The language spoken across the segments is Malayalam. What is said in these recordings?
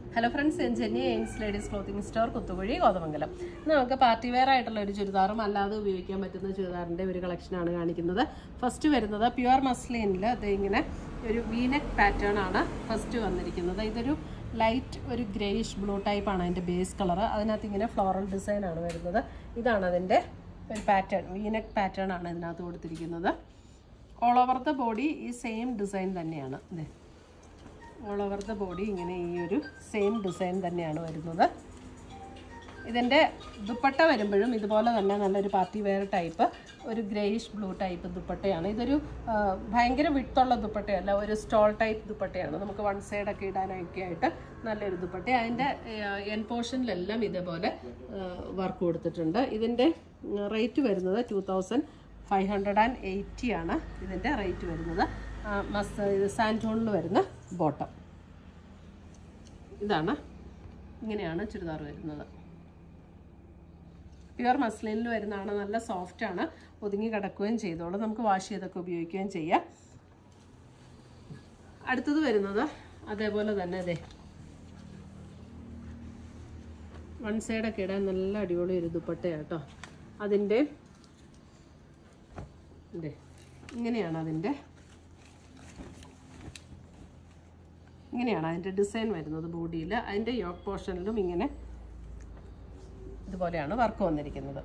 ഹലോ ഫ്രണ്ട്സ് ഞാൻ Jenny Aims ladies clothing store Kuthukuzhi Kothamangalam ഇന്ന് നമുക്ക് പാർട്ടി വെയർ ആയിട്ടുള്ള ഒരു ചുരിദാറും അല്ലാതെ ഉപയോഗിക്കാൻ പറ്റുന്ന ചുരിദാറിന്റെ ഒരു കളക്ഷനാണ് കാണിക്കുന്നത് ഫസ്റ്റ് വരുന്നത് പ്യുവർ മസ്ലിനിൽ അത് ഇങ്ങനെ ഒരു വീനെക്ക് പാറ്റേൺ ആണ് ഫസ്റ്റ് വന്നിരിക്കുന്നത് ഇതൊരു ലൈറ്റ് ഒരു ഗ്രേയിഷ് ബ്ലൂ ടൈപ്പ് ആണ് അതിന്റെ ബേസ് കളർ അതിനകത്ത് ഇങ്ങനെ ഫ്ലോറൽ ഡിസൈൻ ആണ് വരുന്നത് ഇതാണ് അതിന്റെ ഒരു പാറ്റേൺ വീനെക്ക് പാറ്റേൺ ആണ് ഇതിനകത്ത് കൊടുത്തിരിക്കുന്നത് ഓൾ ഓവർ ദ ബോഡി ഈ സെയിം ഡിസൈൻ തന്നെയാണ് ഇതേ ഓൾ ഓവർ ദ ബോഡി ഇങ്ങനെ ഈ ഒരു സെയിം ഡിസൈൻ തന്നെയാണ് വരുന്നത് ഇതിൻ്റെ ദുപ്പട്ട വരുമ്പോഴും ഇതുപോലെ തന്നെ നല്ലൊരു പാർട്ടി വെയർ ടൈപ്പ് ഒരു ഗ്രേയിഷ് ബ്ലൂ ടൈപ്പ് ദുപ്പട്ടയാണ് ഇതൊരു ആ, ഭയങ്കര വിട്ടുള്ള ദുപ്പട്ടയല്ല ഒരു സ്റ്റോൾ ടൈപ്പ് ദുപ്പട്ടയാണ് നമുക്ക് വൺ സൈഡൊക്കെ ഇടാനൊക്കെ ആയിട്ട് നല്ലൊരു ദുപ്പട്ട അതിൻ്റെ എൻ പോർഷനിലെല്ലാം ഇതേപോലെ വർക്ക് കൊടുത്തിട്ടുണ്ട് ഇതിൻ്റെ റേറ്റ് വരുന്നത് two thousand five hundred and eighty ആണ് ഇതിൻ്റെ റേറ്റ് വരുന്നത് ആ, മസ് ഇത് സാൻറ്റോണിൽ വരുന്ന ബോട്ടം ഇതാണ് ഇങ്ങനെയാണ് ചുരിദാർ വരുന്നത് പ്യുവർ മസ്ലിനിൽ വരുന്നതാണ് നല്ല സോഫ്റ്റ് ആണ് ഒതുങ്ങി കിടക്കുകയും ചെയ്തോളും നമുക്ക് വാഷ് ചെയ്തൊക്കെ ഉപയോഗിക്കുകയും ചെയ്യാം അടുത്തത് വരുന്നത് അതേപോലെ തന്നെ അതെ വൺ സൈഡൊക്കെ ഇടാൻ നല്ല അടിപൊളി ഒരു ദുപ്പട്ടയാട്ടോ അതിൻ്റെ ഇതേ ഇങ്ങനെയാണ് അതിൻ്റെ ഇങ്ങനെയാണ് അതിൻ്റെ ഡിസൈൻ വരുന്നത് ബോഡിയിൽ അതിൻ്റെ യോക്ക് പോർഷനിലും ഇങ്ങനെ ഇതുപോലെയാണ് വർക്ക് വന്നിരിക്കുന്നത്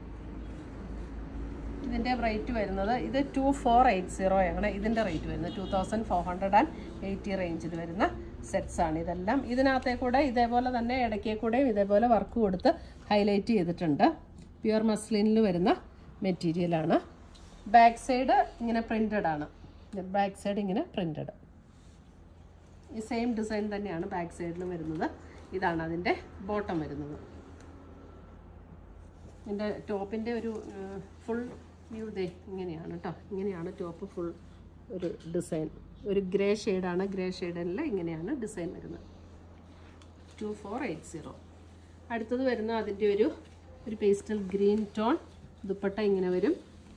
ഇതിൻ്റെ റേറ്റ് വരുന്നത് ഇത് ടു ഫോർ എയ്റ്റ് സീറോ ആണ് ഇതിൻ്റെ റേറ്റ് വരുന്നത് two thousand four hundred and eighty റേഞ്ചിൽ വരുന്ന സെറ്റ്സ് ആണ് ഇതെല്ലാം ഇതിനകത്തെ കൂടെ ഇതേപോലെ തന്നെ ഇടയ്ക്കേ കൂടെയും ഇതേപോലെ വർക്ക് കൊടുത്ത് ഹൈലൈറ്റ് ചെയ്തിട്ടുണ്ട് പ്യുവർ മസ്ലിനിൽ വരുന്ന മെറ്റീരിയലാണ് ബാക്ക് സൈഡ് ഇങ്ങനെ പ്രിൻറ്റഡ് ആണ് ബാക്ക് സൈഡ് ഇങ്ങനെ പ്രിൻറ്റഡ് ഈ സെയിം ഡിസൈൻ തന്നെയാണ് ബാക്ക് സൈഡിലും വരുന്നത് ഇതാണ് അതിൻ്റെ ബോട്ടം വരുന്നത് ഇതിൻ്റെ ടോപ്പിൻ്റെ ഒരു ഫുൾ വ്യൂ ദേ ഇങ്ങനെയാണ് കേട്ടോ ഇങ്ങനെയാണ് ടോപ്പ് ഫുൾ ഒരു ഡിസൈൻ ഒരു ഗ്രേ ഷെയ്ഡാണ് ഗ്രേ ഷെയ്ഡിൽ ഇങ്ങനെയാണ് ഡിസൈൻ വരുന്നത് ടു ഫോർ എയ്റ്റ് സീറോ അടുത്തത് വരുന്ന അതിൻ്റെ ഒരു ഒരു പേസ്റ്റൽ ഗ്രീൻ ടോൺ ദുപ്പട്ട ഇങ്ങനെ വരും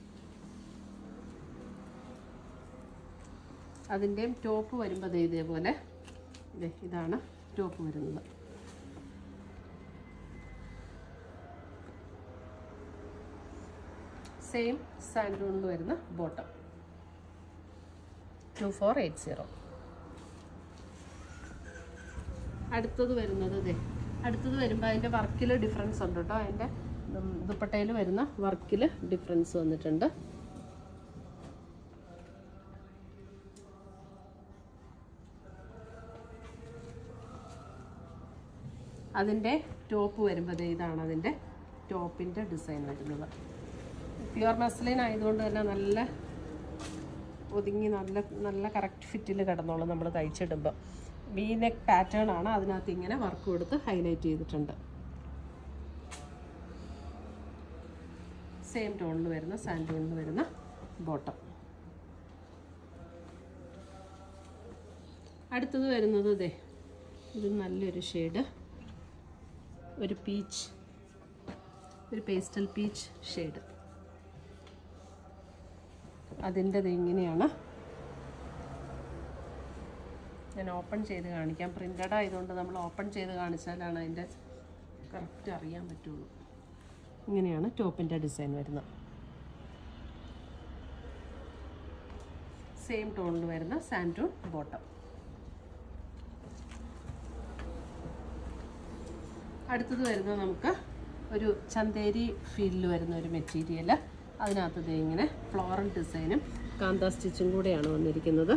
അതിൻ്റെയും ടോപ്പ് വരുമ്പോൾ ദേ ഇതേപോലെ ദേ ഇതാണ് ടോപ്പ് വരുന്നത് സെയിം സാൻഡൂണിൽ വരുന്ന bottom two four eight zero അടുത്തത് വരുന്നത് ഇതേ അടുത്തത് വരുമ്പോൾ അതിൻ്റെ വർക്കിൽ ഡിഫറൻസ് ഉണ്ട് കേട്ടോ അതിൻ്റെ ദുപ്പട്ടയിൽ വരുന്ന വർക്കിൽ ഡിഫറൻസ് വന്നിട്ടുണ്ട് അതിൻ്റെ ടോപ്പ് വരുമ്പോൾ ദേ ഇതാണ് അതിൻ്റെ ടോപ്പിൻ്റെ ഡിസൈൻ വരുന്നത് പ്യുവർ മസ്ലിൻ ആയതുകൊണ്ട് തന്നെ നല്ല ഒതുങ്ങി നല്ല നല്ല കറക്റ്റ് ഫിറ്റിൽ കിടന്നോളും നമ്മൾ തയ്ച്ചിടുമ്പോൾ വി നെക്ക് പാറ്റേൺ ആണ് അതിനകത്ത് ഇങ്ങനെ വർക്ക് കൊടുത്ത് ഹൈലൈറ്റ് ചെയ്തിട്ടുണ്ട് സെയിം ടോണിൽ വരുന്ന സാൻഡ് ടോണിൽ വരുന്ന ബോട്ടം അടുത്തത് വരുന്നത് ഇതേ ഇത് നല്ലൊരു ഷെയ്ഡ് ഒരു പീച്ച് ഒരു പേസ്റ്റൽ പീച്ച് ഷെയ്ഡ് അതിൻ്റെത് ഇങ്ങനെയാണ് ഞാൻ ഓപ്പൺ ചെയ്ത് കാണിക്കാം പ്രിൻ്റഡ് ആയതുകൊണ്ട് നമ്മൾ ഓപ്പൺ ചെയ്ത് കാണിച്ചാലാണ് അതിൻ്റെ കറക്റ്റ് അറിയാൻ പറ്റുള്ളൂ ഇങ്ങനെയാണ് ടോപ്പിൻ്റെ ഡിസൈൻ വരുന്നത് സെയിം ടോണിൽ വരുന്ന സാൻറ്റൂൺ ബോട്ടം അടുത്തത് വരുന്നത് നമുക്ക് ഒരു ചന്തേരി ഫീലിൽ വരുന്ന ഒരു മെറ്റീരിയൽ അതിനകത്ത് ദേ ഇങ്ങനെ ഫ്ലോറൽ ഡിസൈനും കാന്ത സ്റ്റിച്ചും കൂടെയാണ് വന്നിരിക്കുന്നത്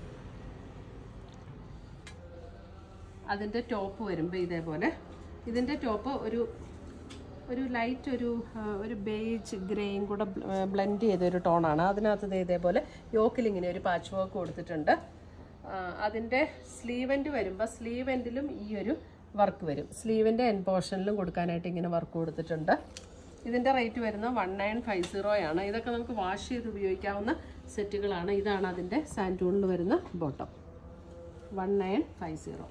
അതിൻ്റെ ടോപ്പ് വരുമ്പോൾ ഇതേപോലെ ഇതിൻ്റെ ടോപ്പ് ഒരു ഒരു ലൈറ്റ് ഒരു ആ, ഒരു ബേജ് ഗ്രേയും കൂടെ ബ്ലെൻഡ് ചെയ്ത ഒരു ടോണാണ് അതിനകത്ത് ദേ ഇതേപോലെ യോക്കിൽ ഇങ്ങനെ ഒരു പാച്ച് വർക്ക് കൊടുത്തിട്ടുണ്ട് ആ, അതിൻ്റെ സ്ലീവ് എൻഡ് വരുമ്പോൾ സ്ലീവ് എൻഡിലും ഈ ഒരു വർക്ക് വരും സ്ലീവിൻ്റെ എൻ പോർഷനിലും കൊടുക്കാനായിട്ട് ഇങ്ങനെ വർക്ക് കൊടുത്തിട്ടുണ്ട് ഇതിൻ്റെ റേറ്റ് വരുന്നത് വൺ നയൻ ഫൈവ് സീറോ ആണ് ഇതൊക്കെ നമുക്ക് വാഷ് ചെയ്ത് ഉപയോഗിക്കാവുന്ന സെറ്റുകളാണ് ഇതാണ് അതിൻ്റെ സാൻറ്റൂണിൽ വരുന്ന bottom one nine five zero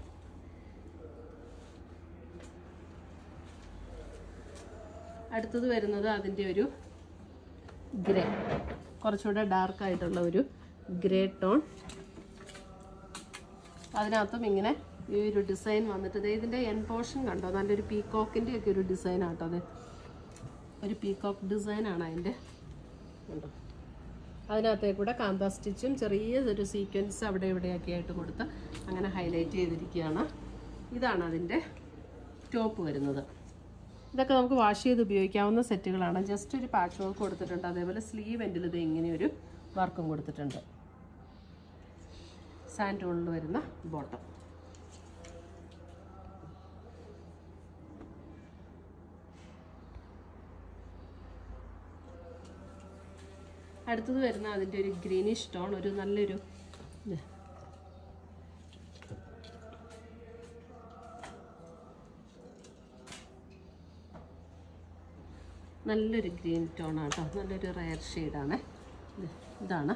അടുത്തത് വരുന്നത് അതിൻ്റെ ഒരു ഗ്രേ കുറച്ചുകൂടെ ഡാർക്ക് ആയിട്ടുള്ള ഒരു ഗ്രേ ടോൺ അതിനകത്തും ഇങ്ങനെ ഈ ഒരു ഡിസൈൻ വന്നിട്ട് ദേ ഇതിൻ്റെ എൻ പോർഷൻ കണ്ടോ നല്ലൊരു പീകോക്കിൻ്റെ ഒക്കെ ഒരു ഡിസൈൻ ആട്ടോ അത് ഒരു പീകോക്ക് ഡിസൈനാണ് അതിൻ്റെ കണ്ടോ അതിനകത്തേക്ക് കൂടെ കാന്ത സ്റ്റിച്ചും ചെറിയ ഒരു സീക്വൻസ് അവിടെ ഇവിടെയൊക്കെ ആയിട്ട് കൊടുത്ത് അങ്ങനെ ഹൈലൈറ്റ് ചെയ്തിരിക്കുകയാണ് ഇതാണ് അതിൻ്റെ ടോപ്പ് വരുന്നത് ഇതൊക്കെ നമുക്ക് വാഷ് ചെയ്ത് ഉപയോഗിക്കാവുന്ന സെറ്റുകളാണ് ജസ്റ്റ് ഒരു പാച്ച് വർക്ക് കൊടുത്തിട്ടുണ്ട് അതേപോലെ സ്ലീവ് എൻഡിൽ ഇത് ഇങ്ങനെ ഒരു വർക്കും കൊടുത്തിട്ടുണ്ട് സാൻഡോണിൽ വരുന്ന ബോട്ടം അടുത്തത് വരുന്ന അതിൻ്റെ ഒരു ഗ്രീനിഷ് ടോൺ ഒരു നല്ലൊരു ഇത്. നല്ലൊരു ഗ്രീൻ ടോൺ ആട്ടോ നല്ലൊരു റയർ ഷെയ്ഡാണ് ഇതാണ്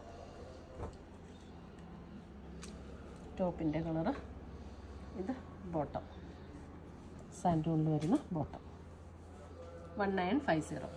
ടോപ്പിൻ്റെ കളറ് ഇത് ബോട്ടം സാൻഡൂണിൽ വരുന്ന bottom one nine five zero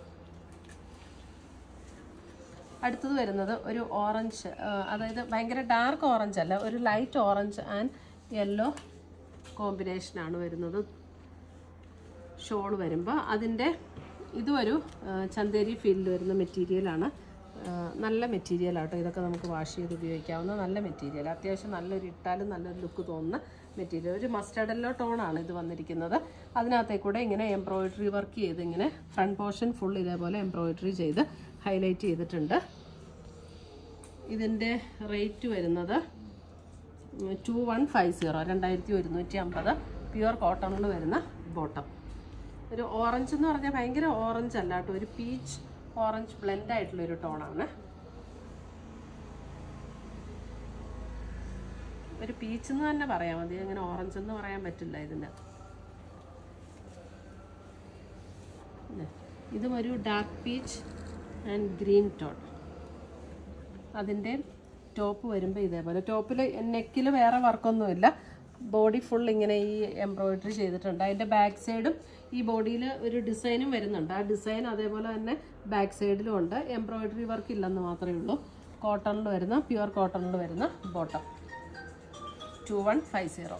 അടുത്തത് വരുന്നത് ഒരു ഓറഞ്ച് അതായത് ഭയങ്കര ഡാർക്ക് ഓറഞ്ച് അല്ല ഒരു ലൈറ്റ് ഓറഞ്ച് ആൻഡ് യെല്ലോ കോമ്പിനേഷനാണ് വരുന്നത് ഷോൾ വരുമ്പോൾ അതിൻ്റെ ഇതും ഒരു ആ, ചന്തേരി ഫീൽഡിൽ വരുന്ന മെറ്റീരിയലാണ് ആ, നല്ല മെറ്റീരിയൽ ആട്ടോ ഇതൊക്കെ നമുക്ക് വാഷ് ചെയ്ത് ഉപയോഗിക്കാവുന്ന നല്ല മെറ്റീരിയൽ അത്യാവശ്യം നല്ലൊരു ഇട്ടാലും നല്ലൊരു ലുക്ക് തോന്നുന്ന മെറ്റീരിയൽ ഒരു മസ്റ്റർഡ് യെല്ലോ ടോണാണ് ഇത് വന്നിരിക്കുന്നത് അതിനകത്തേക്ക് കൂടെ ഇങ്ങനെ എംബ്രോയിഡറി വർക്ക് ചെയ്ത് ഇങ്ങനെ ഫ്രണ്ട് പോർഷൻ ഫുൾ ഇതേപോലെ എംബ്രോയിഡറി ചെയ്ത് ഹൈലൈറ്റ് ചെയ്തിട്ടുണ്ട് ഇതിൻ്റെ റേറ്റ് വരുന്നത് ടു വൺ ഫൈവ് സീറോ രണ്ടായിരത്തി ഒരുന്നൂറ്റി അമ്പത് പ്യുവർ കോട്ടണിൽ വരുന്ന ബോട്ടം ഒരു ഓറഞ്ച് എന്ന് പറഞ്ഞാൽ ഭയങ്കര ഓറഞ്ച് അല്ല കേട്ടോ ഒരു പീച്ച് ഓറഞ്ച് ബ്ലെൻഡ് ആയിട്ടുള്ള ഒരു ടോണാണ് ഒരു പീച്ച് എന്ന് തന്നെ പറയാം മതി അങ്ങനെ ഓറഞ്ച് എന്ന് പറയാൻ പറ്റില്ല ഇതിന് ഇത്. ഇതും ഒരു dark peach and green tone അതിൻ്റെ ടോപ്പ് വരുമ്പോൾ ഇതേപോലെ ടോപ്പിൽ നെക്കിൽ വേറെ വർക്കൊന്നുമില്ല ബോഡി ഫുൾ ഇങ്ങനെ ഈ എംബ്രോയിഡറി ചെയ്തിട്ടുണ്ട് അതിൻ്റെ ബാക്ക് സൈഡും ഈ ബോഡിയിൽ ഒരു ഡിസൈനും വരുന്നുണ്ട് ആ ഡിസൈൻ അതേപോലെ തന്നെ ബാക്ക് സൈഡിലും ഉണ്ട് എംബ്രോയിഡറി വർക്ക് ഇല്ലെന്ന് മാത്രമേ ഉള്ളൂ കോട്ടണിൽ വരുന്ന പ്യുവർ കോട്ടണിൽ വരുന്ന bottom two one five zero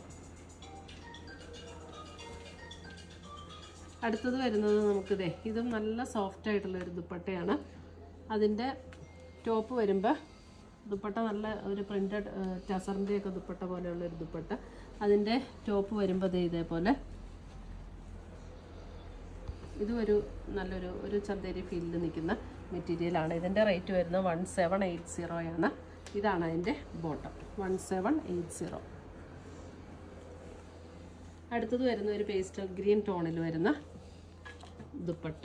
അടുത്തത് വരുന്നത് നമുക്കിതേ ഇതും നല്ല സോഫ്റ്റ് ആയിട്ടുള്ള ഒരു ദുപ്പട്ടയാണ് അതിൻ്റെ ടോപ്പ് വരുമ്പോൾ ദുപ്പട്ട നല്ല ഒരു പ്രിൻറ്റഡ് ടസറിൻ്റെ ഒക്കെ ദുപ്പട്ട പോലെയുള്ള ഒരു ദുപ്പട്ട അതിൻ്റെ ടോപ്പ് വരുമ്പോൾ ദേ ഇതേപോലെ ഇതും ഒരു നല്ലൊരു ഒരു ചന്തേരി ഫീൽഡിൽ നിൽക്കുന്ന മെറ്റീരിയലാണ് ഇതിൻ്റെ റേറ്റ് വരുന്നത് വൺ സെവൻ എയ്റ്റ് സീറോയാണ് ഇതാണ് അതിൻ്റെ bottom one seven eight zero അടുത്തത് വരുന്ന ഒരു പേസ്റ്റൽ ഗ്രീൻ ടോണിൽ വരുന്ന ദുപ്പട്ട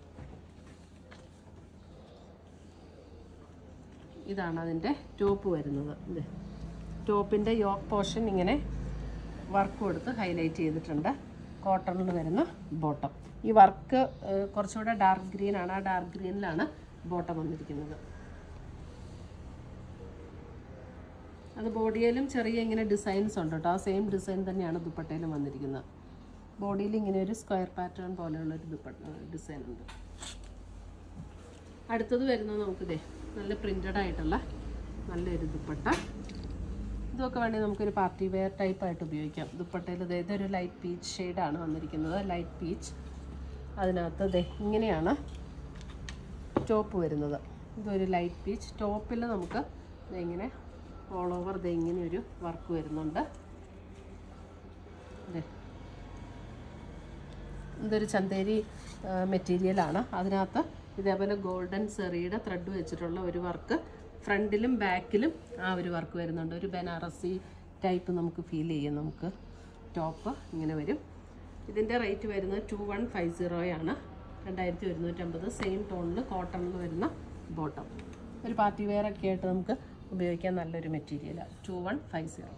ഇതാണ് അതിൻ്റെ ടോപ്പ് വരുന്നത് ഇത് ടോപ്പിൻ്റെ യോക്ക് പോർഷൻ ഇങ്ങനെ വർക്ക് കൊടുത്ത് ഹൈലൈറ്റ് ചെയ്തിട്ടുണ്ട് കോട്ടണിൽ വരുന്ന ബോട്ടം ഈ വർക്ക് കുറച്ചുകൂടെ ഡാർക്ക് ഗ്രീൻ ആണ് ആ ഡാർക്ക് ഗ്രീനിലാണ് ബോട്ടം വന്നിരിക്കുന്നത് അത് ബോഡിയിലും ചെറിയ ഇങ്ങനെ ഡിസൈൻസ് ഉണ്ട് കേട്ടോ ആ സെയിം ഡിസൈൻ തന്നെയാണ് ദുപ്പട്ടയിലും വന്നിരിക്കുന്നത് ബോഡിയിൽ ഇങ്ങനെ ഒരു സ്ക്വയർ പാറ്റേൺ പോലെയുള്ള ഒരു ദുപ്പട്ട ഡിസൈൻ ഉണ്ട് അടുത്തത് വരുന്നത് നമുക്കിതേ നല്ല പ്രിൻറ്റഡ് ആയിട്ടുള്ള നല്ലൊരു ദുപ്പട്ട ഇതൊക്കെ വേണമെങ്കിൽ നമുക്കൊരു പാർട്ടി വെയർ ടൈപ്പ് ആയിട്ട് ഉപയോഗിക്കാം ദുപ്പട്ടയിൽ ദേ ഇതൊരു ലൈറ്റ് പീച്ച് ഷെയ്ഡാണ് വന്നിരിക്കുന്നത് ലൈറ്റ് പീച്ച് അതിനകത്ത് ദേ ഇങ്ങനെയാണ് ടോപ്പ് വരുന്നത് ഇതൊരു ലൈറ്റ് പീച്ച് ടോപ്പിൽ നമുക്ക് ദേ ഇങ്ങനെ ഓൾ ഓവർ ദേ ഇങ്ങനെ ഒരു വർക്ക് വരുന്നുണ്ട് ദേ ഇതൊരു ചന്തേരി മെറ്റീരിയലാണ് അതിനകത്ത് ഇതേപോലെ ഗോൾഡൻ സെറിയുടെ ത്രെഡ് വെച്ചിട്ടുള്ള ഒരു വർക്ക് ഫ്രണ്ടിലും ബാക്കിലും ആ ഒരു വർക്ക് വരുന്നുണ്ട് ഒരു ബനാറസി ടൈപ്പ് നമുക്ക് ഫീൽ ചെയ്യും നമുക്ക് ടോപ്പ് ഇങ്ങനെ വരും ഇതിൻ്റെ റേറ്റ് വരുന്നത് ടു വൺ ഫൈവ് സീറോയാണ് രണ്ടായിരത്തി ഒരുന്നൂറ്റമ്പത് സെയിം ടോണിൽ കോട്ടണിൽ വരുന്ന ബോട്ടം ഒരു പാർട്ടി വെയർ ഒക്കെ ആയിട്ട് നമുക്ക് ഉപയോഗിക്കാൻ നല്ലൊരു മെറ്റീരിയലാണ് ടു വൺ ഫൈവ് സീറോ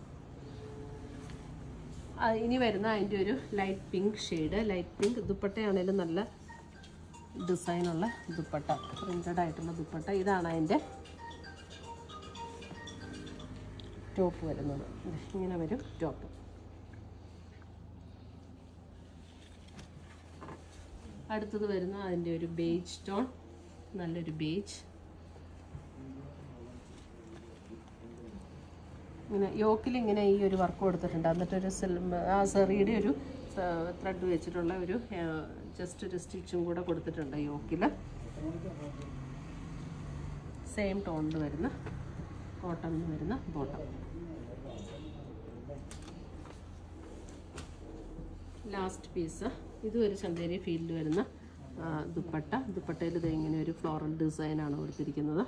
ആ, ഇനി വരുന്ന അതിൻ്റെ ഒരു light pink shade light pink ദുപ്പട്ടയാണേലും നല്ല ഡിസൈനുള്ള ദുപ്പട്ട പ്രിൻറ്റഡ് ആയിട്ടുള്ള ദുപ്പട്ട ഇതാണ് അതിൻ്റെ ടോപ്പ് വരുന്നത് ഇത് ഇങ്ങനെ വരും ടോപ്പ് അടുത്തത് വരുന്ന അതിൻ്റെ ഒരു ബേജ് ടോൺ നല്ലൊരു ബേജ് ഇങ്ങനെ യോക്കിൽ ഇങ്ങനെ ഈ ഒരു വർക്ക് കൊടുത്തിട്ടുണ്ട് എന്നിട്ട് ഒരു സിൽ ആ സെറിയുടെ ഒരു ത്രെഡ് വെച്ചിട്ടുള്ള ഒരു ജസ്റ്റ് ഒരു സ്റ്റിച്ചും കൂടെ കൊടുത്തിട്ടുണ്ട് യോക്കിൽ സെയിം ടോണിൽ വരുന്ന കോട്ടണിൽ വരുന്ന ബോട്ടം ലാസ്റ്റ് പീസ് ഇതും ഒരു ചന്തേരി ഫീൽഡ് വരുന്ന ആ, ദുപ്പട്ട ദുപ്പട്ടയിൽ ഇത് ഇങ്ങനെ ഒരു ഫ്ലോറൽ ഡിസൈനാണ് കൊടുത്തിരിക്കുന്നത്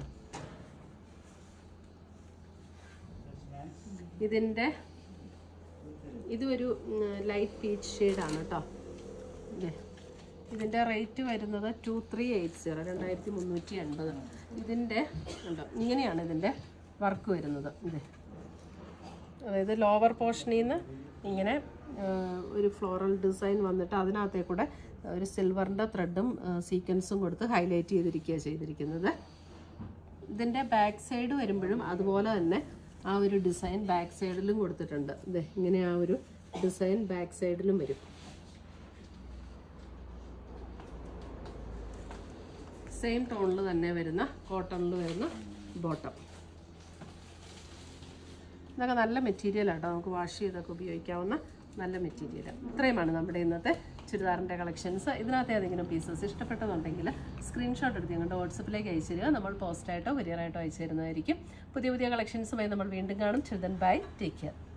ഇതിൻ്റെ ഇതൊരു ലൈറ്റ് പീച്ച് ഷെയ്ഡാണ് കേട്ടോ ഇല്ലേ ഇതിൻ്റെ റേറ്റ് വരുന്നത് ടു ത്രീ എയ്റ്റ് സീറോ രണ്ടായിരത്തി മുന്നൂറ്റി എൺപത് ഇതിൻ്റെ ഉണ്ടോ ഇങ്ങനെയാണ് ഇതിൻ്റെ വർക്ക് വരുന്നത് ഇതേ അതായത് ലോവർ പോർഷനിൽ നിന്ന് ഇങ്ങനെ ആ, ഒരു ഫ്ലോറൽ ഡിസൈൻ വന്നിട്ട് അതിനകത്തേക്കൂടെ ഒരു സിൽവറിൻ്റെ ത്രെഡും സീക്വൻസും കൊടുത്ത് ഹൈലൈറ്റ് ചെയ്തിരിക്കുക ചെയ്തിരിക്കുന്നത് ഇതിൻ്റെ ബാക്ക് സൈഡ് വരുമ്പോഴും അതുപോലെ തന്നെ ആ ഒരു ഡിസൈൻ ബാക്ക് സൈഡിലും കൊടുത്തിട്ടുണ്ട് ഇതേ ഇങ്ങനെ ആ ഒരു ഡിസൈൻ ബാക്ക് സൈഡിലും വരും സെയിം ടോണിൽ തന്നെ വരുന്ന കോട്ടണിൽ വരുന്ന ബോട്ടം ഇതൊക്കെ നല്ല മെറ്റീരിയൽ ആട്ടോ നമുക്ക് വാഷ് ചെയ്തൊക്കെ ഉപയോഗിക്കാവുന്ന നല്ല മെറ്റീരിയൽ ഇത്രയുമാണ് നമ്മുടെ ഇന്നത്തെ ചുരിദാറിൻ്റെ കളക്ഷൻസ് ഇതിനകത്ത് ഏതെങ്കിലും പീസസ് ഇഷ്ടപ്പെട്ടതുണ്ടെങ്കിൽ സ്ക്രീൻഷോട്ട് എടുത്ത് ഞങ്ങളുടെ വാട്സപ്പിലേക്ക് അയച്ചു തരിക നമ്മൾ പോസ്റ്റായിട്ടോ കൊറിയറായിട്ടോ അയച്ചു തരുന്നതായിരിക്കും പുതിയ പുതിയ കളക്ഷൻസുമായി നമ്മൾ വീണ്ടും കാണും ചിൽഡ്രൻ ബൈ ടേക്ക് കെയർ